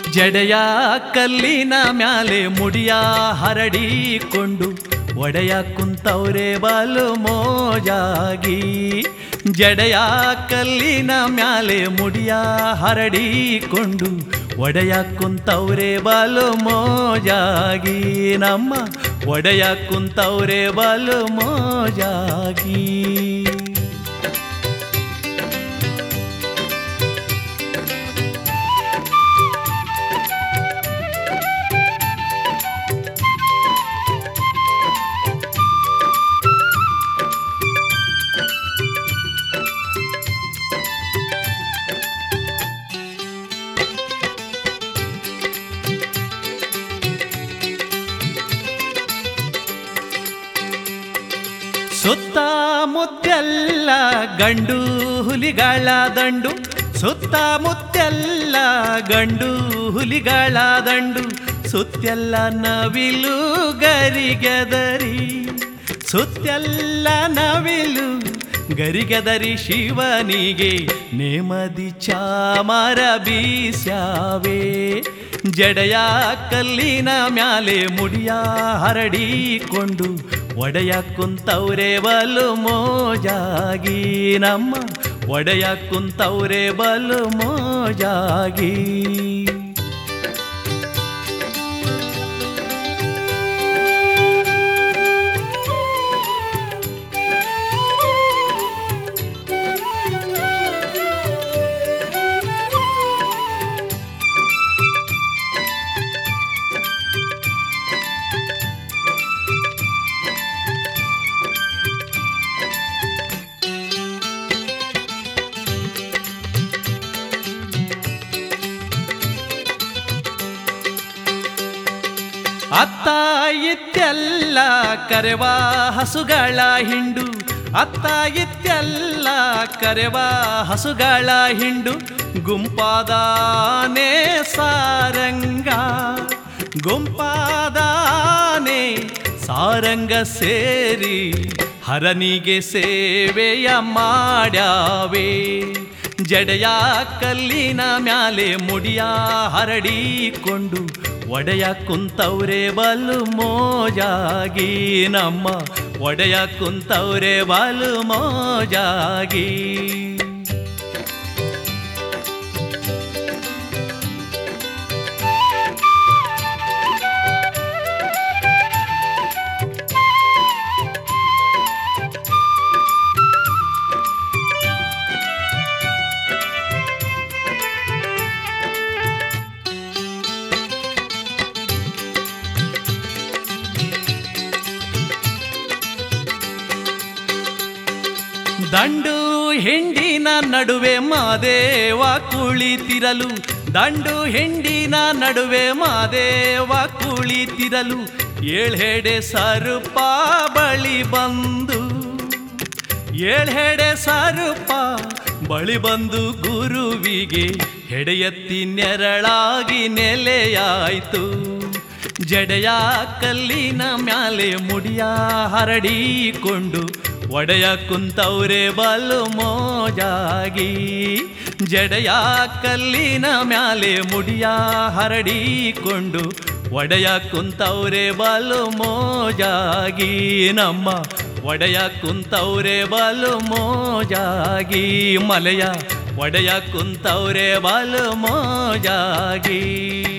ಜಡೆಯ ಕಲ್ಲಿನ ಮ್ಯಾಲೆ ಮುಡಿಯ ಹರಡಿಕೊಂಡು ಒಡೆಯ ಕುಂತವ್ರೆ ಬಲು ಮೋಜಾಗಿ ಜಡೆಯ ಕಲ್ಲಿನ ಮ್ಯಾಲೆ ಮುಡಿಯ ಹರಡಿಕೊಂಡು ಒಡೆಯ ಕುಂತವ್ರೆ ಬಲು ಮೋಜಾಗಿ ನಮ್ಮ ಒಡೆಯ ಕುಂತವ್ರೆ ಬಲು ಮೋಜಾಗಿ ಸುತ್ತಮುತ್ತೆಲ್ಲ ಗಂಡು ಹುಲಿಗಳ ದಂಡು ಸುತ್ತಮುತ್ತೆಲ್ಲ ಗಂಡು ಹುಲಿಗಳ ದಂಡು ಸುತ್ತೆಲ್ಲ ನವಿಲು ಗರಿಗೆದರಿ ಸುತ್ತೆಲ್ಲ ನವಿಲು ಗರಿಗೆದರಿ ಶಿವನಿಗೆ ನೇಮದಿ ಚಾಮರ ಬೀಸ್ಯಾವೆ ಜಡೆಯ ಕಲ್ಲಿನ ಮ್ಯಾಲೆ ಮುಡಿಯ ಹರಡಿಕೊಂಡು ಒಡೆಯ ಕುಂತವ್ರೆ ಬಲು ಮೋಜಾಗಿ ನಮ್ಮ ಒಡೆಯ ಕುಂತವ್ರೆ ಬಲು ಮೋಜಾಗಿ ಅತ್ತ ಇತ್ತೆಲ್ಲ ಕರೆವ ಹಸುಗಳ ಹಿಂಡು ಅತ್ತ ಇತ್ತೆಲ್ಲ ಕರೆವ ಹಸುಗಳ ಹಿಂಡು ಗುಂಪಾದಾನೆ ಸಾರಂಗ ಗುಂಪಾದಾನೆ ಸಾರಂಗ ಸೇರಿ ಹರನಿಗೆ ಸೇವೆಯ ಮಾಡ್ಯಾವೆ ಜಡೆಯ ಕಲ್ಲಿನ ಮ್ಯಾಲೆ ಮುಡಿಯ ಹರಡಿಕೊಂಡು ಒಡೆಯ ಕುಂತವ್ರೆ ಬಲು ಮೋಜಾಗಿ ನಮ್ಮ ಒಡೆಯ ಕುಂತವ್ರೆ ಬಲು ಮೋಜಾಗಿ ದಂಡು ಹೆಂಡಿನ ನಡುವೆ ಮಾದೇವ ಕುಳಿತಿರಲು ದಂಡು ಹೆಂಡಿನ ನಡುವೆ ಮಾದೇವ ಕುಳಿತಿರಲು ಏಳ್ಹೆಡೆ ಸರುಪ ಬಳಿ ಬಂದು ಏಳ್ಹೆಡೆ ಸರುಪ ಬಳಿ ಬಂದು ಗುರುವಿಗೆ ಹೆಡೆಯತ್ತಿ ನೆರಳಾಗಿ ನೆಲೆಯಾಯ್ತು ಜಡೆಯ ಕಲ್ಲಿನ ಮ್ಯಾಲೆ ಮುಡಿಯ ಹರಡಿಕೊಂಡು ಒಡೆಯ ಕುಂತವ್ರೆ ಬಲು ಮೋಜಾಗಿ ಜಡೆಯ ಕಲ್ಲಿನ ಮ್ಯಾಲೆ ಮುಡಿಯ ಹರಡಿಕೊಂಡು ಒಡೆಯ ಕುಂತವ್ರೆ ಬಲು ಮೋಜಾಗಿ ನಮ್ಮ ಒಡೆಯ ಕುಂತವ್ರೆ ಬಲು ಮೋಜಾಗಿ ಮಲೆಯ ಒಡೆಯ ಕುಂತವ್ರೆ ಬಲು ಮೋಜಾಗಿ